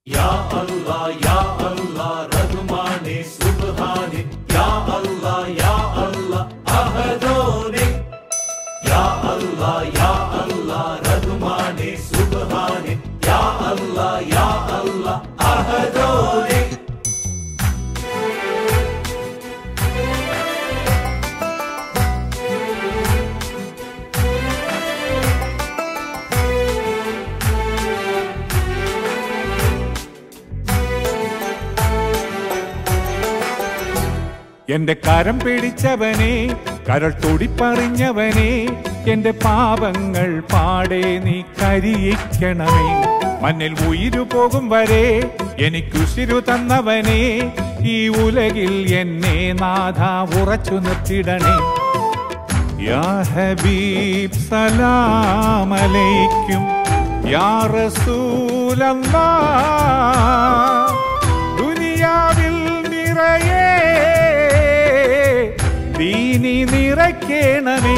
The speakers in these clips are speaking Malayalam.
യാ അല്ലാ യാ അല്ലാ റഹ്മാനെ സുബ്ഹാനെ യാ അല്ലാ യാ അല്ലാ അഹദോനെ യാ അല്ലാ യാ അല്ലാ റഹ്മാനെ സുബ്ഹാനെ യാ അല്ലാ യാ അല്ലാ അഹദോനെ എന്റെ കരം പിടിച്ചവനെ കരൾ തുടിപ്പറിഞ്ഞവനെ എന്റെ പാപങ്ങൾ പാടെ നീ കരിയിക്കണമേ മണ്ണിൽ ഉയിരു പോകും വരെ എനിക്കുശിരു തന്നവനെ ഈ ഉലകിൽ എന്നെ നാഥ ഉറച്ചു നിർത്തിടണേ യാ ഹബീബ് സലാമലൈക്കും യാ റസൂലല്ലാ ദുനിയാവിൽ നിറയെ ദീനി നിറയ്ക്കണമേ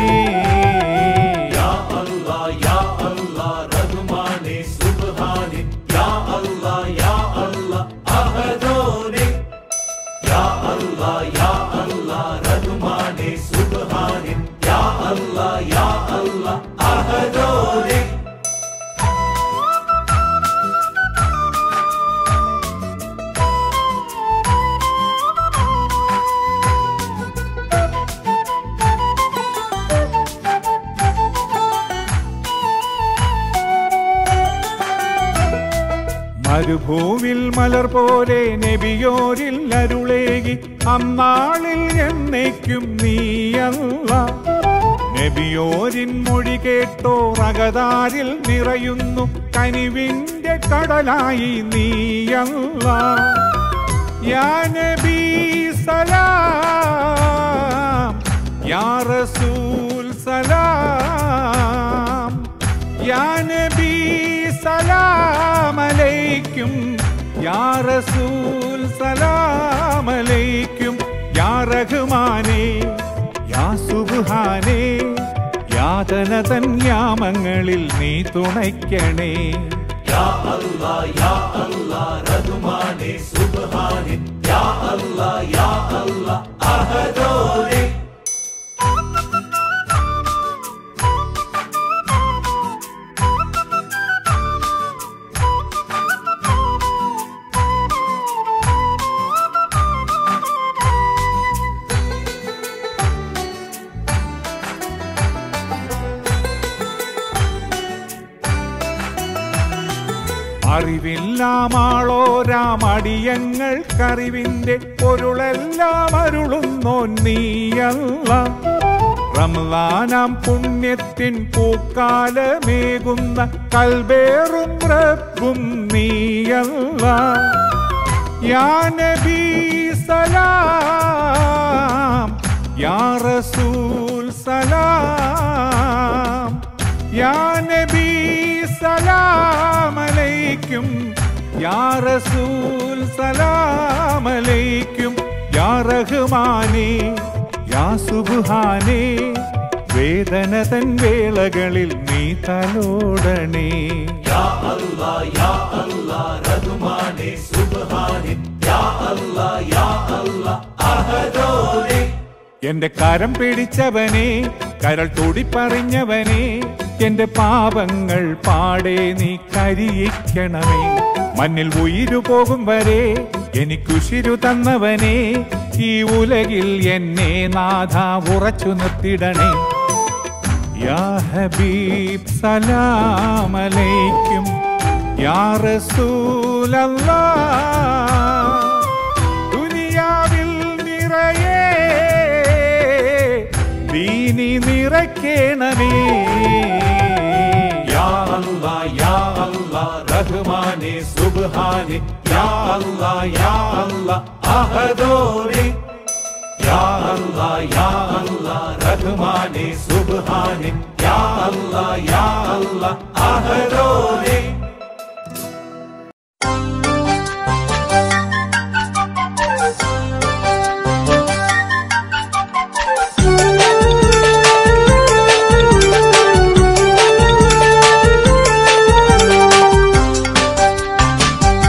യാ അല്ലാ യാ അല്ലാ റഹ്മാനെ സുബ്ഹാനെ യാ അല്ലാ യാ അല്ലാ അഹദോനെ യാ അല്ലാ യാ അല്ലാ റഹ്മാനെ സുബ്ഹാനെ യാ അല്ലാ യാ അല്ലാ അഹദോനെ മരുഭൂവിൽ മലർ പോലെ നബിയോരിൽ അരുളേകി അന്നാളിൽ എന്നേക്കും നീയല്ല നബിയോരിൻ മൊഴി കേട്ടോ റകതാരിൽ നിറയുന്നു കനിവിന്റെ കടലായി നീയല്ല യാ നബി സലാം യാ റസൂൽ സലാം യാ നബി സലാം അലൈക്കും യാ റസൂൽ സലാം അലൈക്കും യാ റഹ്മാനേ യാ സുബ്ഹാനേ യാതന തൻ യാമങ്ങളിൽ നീ തുണയ്ക്കണേ യാ അല്ലാ യാ അല്ലാ റഹ്മാനെ സുബ്ഹാനെ യാ അല്ലാ യാ അല്ലാ അഹദോനെ അറിവില്ലാമാളോരാം അടിയങ്ങൾക്കറിവിന്റെ പൊരുളെല്ലാം അരുളുന്നോ നീയല്ല റംലാനാം പുണ്യത്തിൻ പൂക്കാലമേകുന്ന കൽബേറും റബ്ബും നീയല്ല യാ നബി സലാം യാ റസൂൽ സലാം യാ നബി സലാം അലൈക്കും യാ റസൂൽ സലാം അലൈക്കും യാ റഹ്മാനേ യാ സുബ്ഹാനേ വേദന തൻ വേളകളിൽ നീ തലോടണേ യാ അല്ലാ യാ അല്ലാ റഹ്മാനെ സുബ്ഹാനെ യാ അല്ലാ യാ അല്ലാ അഹദോനെ എന്റെ കരം പിടിച്ചവനെ കരൾ തുടിപ്പറിഞ്ഞവനെ എന്റെ പാപങ്ങൾ പാടെ നീ കരിയിക്കണമേ മണ്ണിൽ ഉയിരു പോകും വരെ എനിക്കുശിരു തന്നവനെ ഈ ഉലകിൽ എന്നെ നാഥ ഉറച്ചു നിർത്തിടണേ യാ ഹബീബ് സലാമലൈക്കും യാ റസൂലല്ലാ ദുനിയാവിൽ നിറയെ ദീനി നിറയ്ക്കണമേ യാ അല്ലാ യാ അല്ലാ റഹ്മാനെ സുബ്ഹാനെ യാ അല്ലാ യാ അല്ലാ അഹദോനെ യാ അല്ലാ യാ അല്ലാ റഹ്മാനെ സുബ്ഹാനെ യാ അല്ലാ യാ അല്ലാ അഹദോനെ Thank you.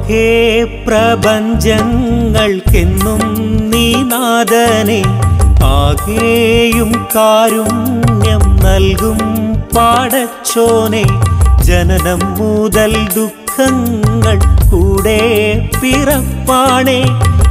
ആകെ പ്രപഞ്ചങ്ങൾക്കെന്നും നീ നാഥനെ ആകെയും കാരുണ്യം നൽകും പാടച്ചോനെ ജനനം മുതൽ ദുഃഖങ്ങൾ കൂടെ പിറപ്പാണേ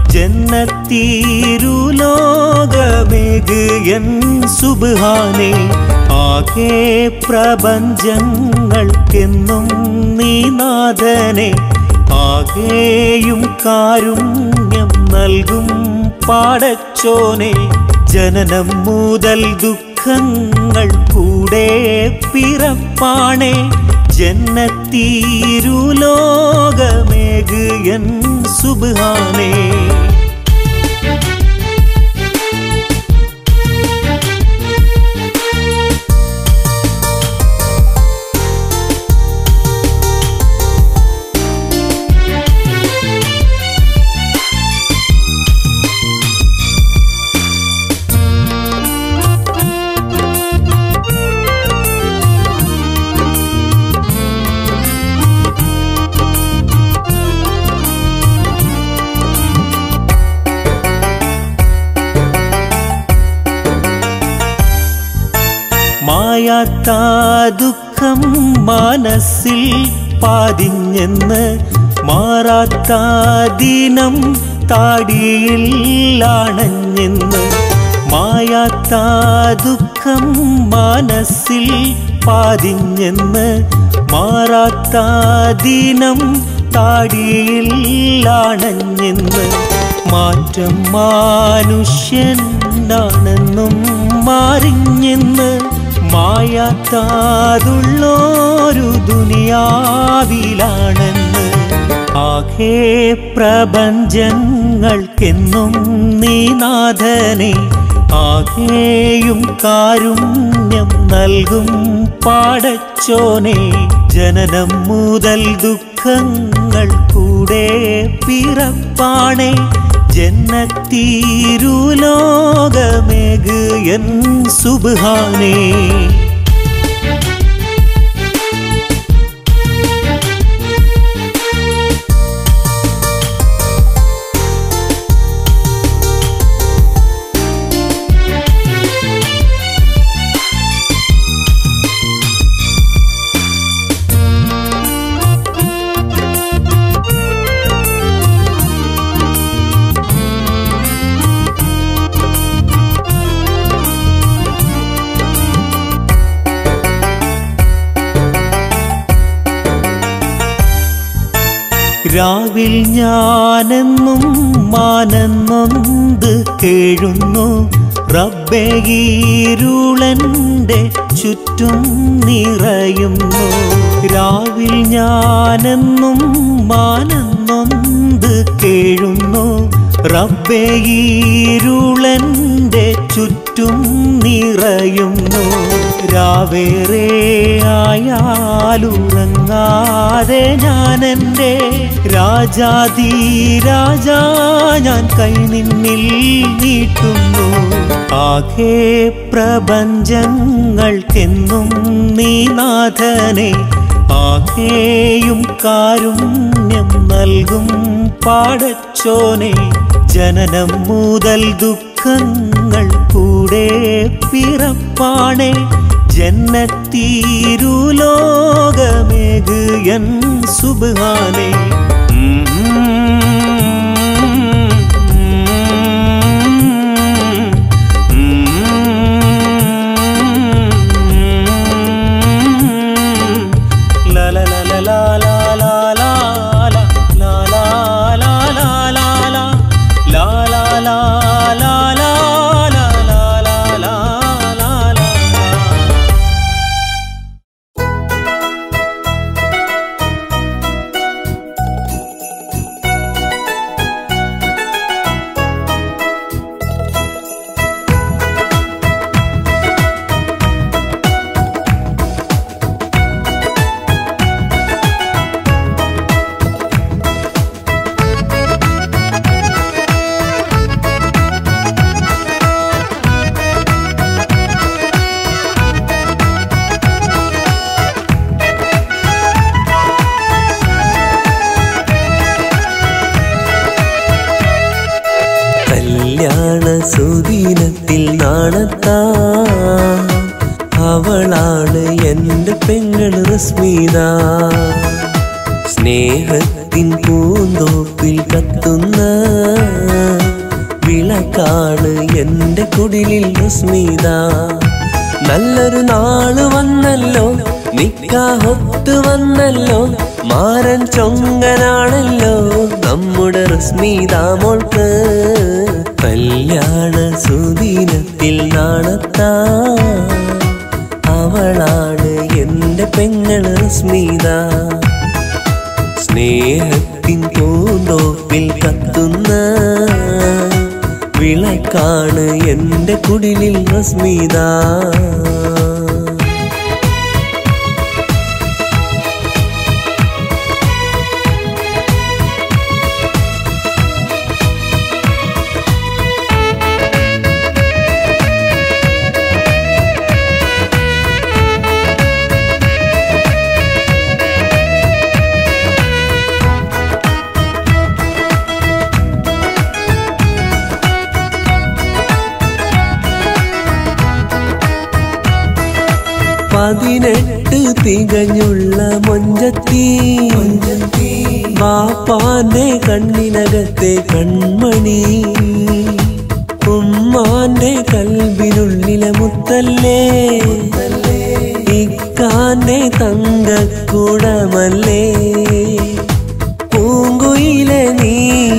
ജന്നത്തീരുലോകമേക് എൻ സുബാനെ ആകെ പ്രപഞ്ചങ്ങൾക്കെന്നും നീ നാഥനെ ആകെയും കാരുണ്യം നൽകും പാടച്ചോനെ ജനനം മുതൽ ദുഃഖങ്ങൾ കൂടെ പിറപ്പാണേ ജന്നത്തീരുലോകമേക് എൻ സുബാനേ മായാത്ത ദുഃഖം മനസ്സിൽ പാതിഞ്ഞെന്ന് മാറാത്ത ദിനം താടിയിൽ അണഞ്ഞെന്ന് മായാത്ത ദുഃഖം മനസ്സിൽ പാതിഞ്ഞെന്ന് മാറാത്ത ദിനം താടിയിൽ അണഞ്ഞെന്ന് മാറ്റം മനുഷ്യനാണെന്നും മാറിഞ്ഞെന്ന് മായാത്താതുള്ളൊരു ദുനിയാവിലാണെന്ന് ആകെ പ്രപഞ്ചങ്ങൾക്കെന്നും നീ നാഥനെ ആകെയും കാരുണ്യം നൽകും പാടച്ചോനെ ജനനം മുതൽ ദുഃഖങ്ങൾ കൂടെ പിറപ്പാണേ ജന്നത്തീരുലോകമേക് എൻ സുബാനേ രാവിൽ ഞാനെന്നും മാനെന്നൊന്ത് കേഴുന്നു റബ്ബെഗീരുളന്റെ ചുറ്റും നിറയുന്നു രാവിൽ ഞാനെന്നും മാനെന്നൊന്ത് കേഴുന്നു റബ്ബെഗീരുളന്റെ ചുറ്റും നിറയുന്നു രാവേറെ ആയാലുറങ്ങാതെ ഞാൻ എൻ്റെ രാജാതി രാജാ ഞാൻ കൈ നിന്നിൽ നീട്ടുന്നു ആകെ പ്രപഞ്ചങ്ങൾക്കെന്നും നീ നാഥനെ ആകെയും കാരുണ്യം നൽകും പാടച്ചോനെ ജനനം മുതൽ ദുഃഖങ്ങൾ കൂടെ പിറപ്പാണേ ജന്നത്തീരുലോകമേക് എൻ സുബാനേ സുദീനത്തിൽ നാണത്താ അവളാണ് എൻ്റെ പെങ്ങൾ റസ്മീത സ്നേഹത്തിൻ പൂന്തോപ്പിൽ കത്തുന്ന വിളക്കാണ് എൻ്റെ കുടിലിൽ റസ്മീത നല്ലൊരു നാള് വന്നല്ലോ നിക്കാഹൊത്ത് വന്നല്ലോ മാരൻ ചൊങ്കനാണല്ലോ നമ്മുടെ റസ്മീത മോൾക്ക് കല്യാണ സുദീനത്തിൽ നാണത്താ അവളാണ് എൻ്റെ പെങ്ങൾ റസ്മീത സ്നേഹത്തിൻ പൂന്തോപ്പിൽ കത്തുന്ന വിളക്കാണ് എൻ്റെ കുടിലിൽ റസ്മീത പതിനെട്ട് തികഞ്ഞുള്ള മൊഞ്ചത്തി ബാപ്പാന്റെ കണ്ണിനകത്തെ കൺമണി ഉമ്മാന്റെ കൽവിനുള്ളിലെ മുത്തല്ലേ ഇക്കാന്റെ തങ്കക്കൂടമല്ലേ പൂങ്കുയിലെ നീ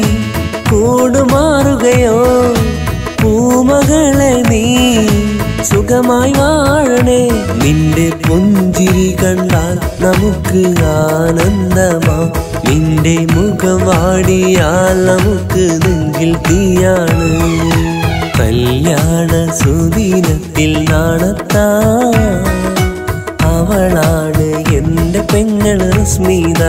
കൂടുമാറുകയോ പൂമകളെ നീ സുഖമായി വാഴണേ നിന്റെ പുഞ്ചിരി കണ്ടാൽ നമുക്ക് ആനന്ദമാ നിന്റെ മുഖം വാടിയാൽ നമുക്ക് നെഞ്ചിൽ തീയാണ് കല്യാണ സുദീനത്തിൽ നാണത്താ അവളാണ് എൻ്റെ പെങ്ങൾ സ്മിത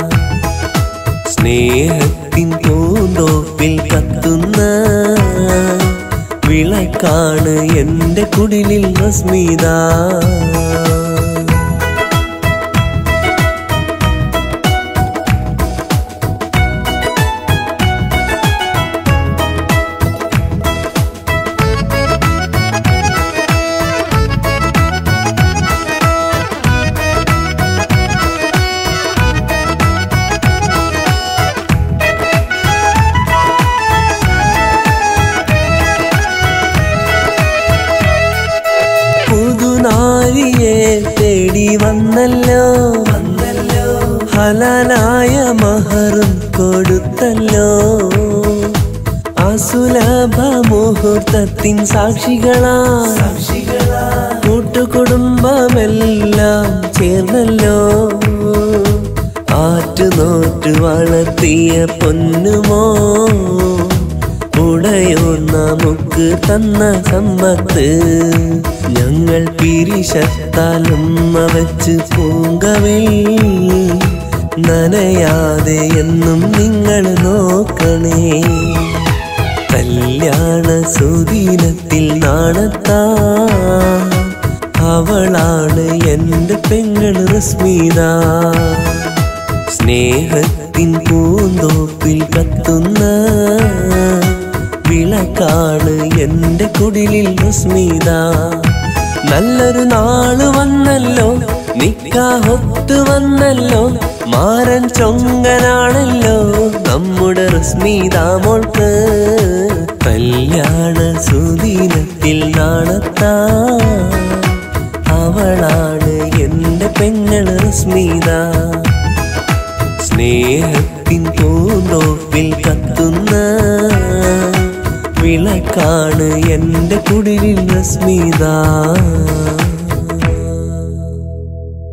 സ്നേഹത്തിൻ പൂന്തോപ്പിൽ കത്തുന്ന വിളക്കാണ് എൻ്റെ കുടിലിൽ സ്മിത പുതുനാരിയെ തേടി വന്നല്ലോ വന്നല്ലോ ഹലാലായ മഹറും കൊടുത്തല്ലോ അസുലഭ മുഹൂർത്തത്തിൻ സാക്ഷികളാ കൂട്ടുകുടുംബമെല്ലാം ചേർന്നല്ലോ ആറ്റുനോറ്റ് വളർത്തിയ പൊന്നുമോ ഉടയോ നമുക്ക് തന്ന സമ്പത്ത് ഞങ്ങൾ പിരിശത്താലും വെച്ച് പൂങ്കവേ നനയാതെ എന്നും നിങ്ങൾ നോക്കണേ കല്യാണ സുദീനത്തിൽ നാണത്താ അവളാണ് എൻ്റെ പെങ്ങൾ റസ്മീത സ്നേഹത്തിൻ പൂന്തോപ്പിൽ കത്തുന്ന വിളക്കാണ് എൻ്റെ കുടിലിൽ സ്മിത നല്ലൊരു നാള് വന്നല്ലോ നിക്കാഹൊത്ത് വന്നല്ലോ മാരൻ ചൊങ്കനാണല്ലോ നമ്മുടെ സ്മിത മോൾക്ക് കല്യാണ സുദീനത്തിൽ നാണത്താ അവളാണ് എൻ്റെ പെങ്ങൾ സ്മിത സ്നേഹത്തിൻ പൂന്തോപ്പിൽ കത്തുന്ന വിളക്കാണ് എൻ്റെ കുടിലിൽ സ്മിത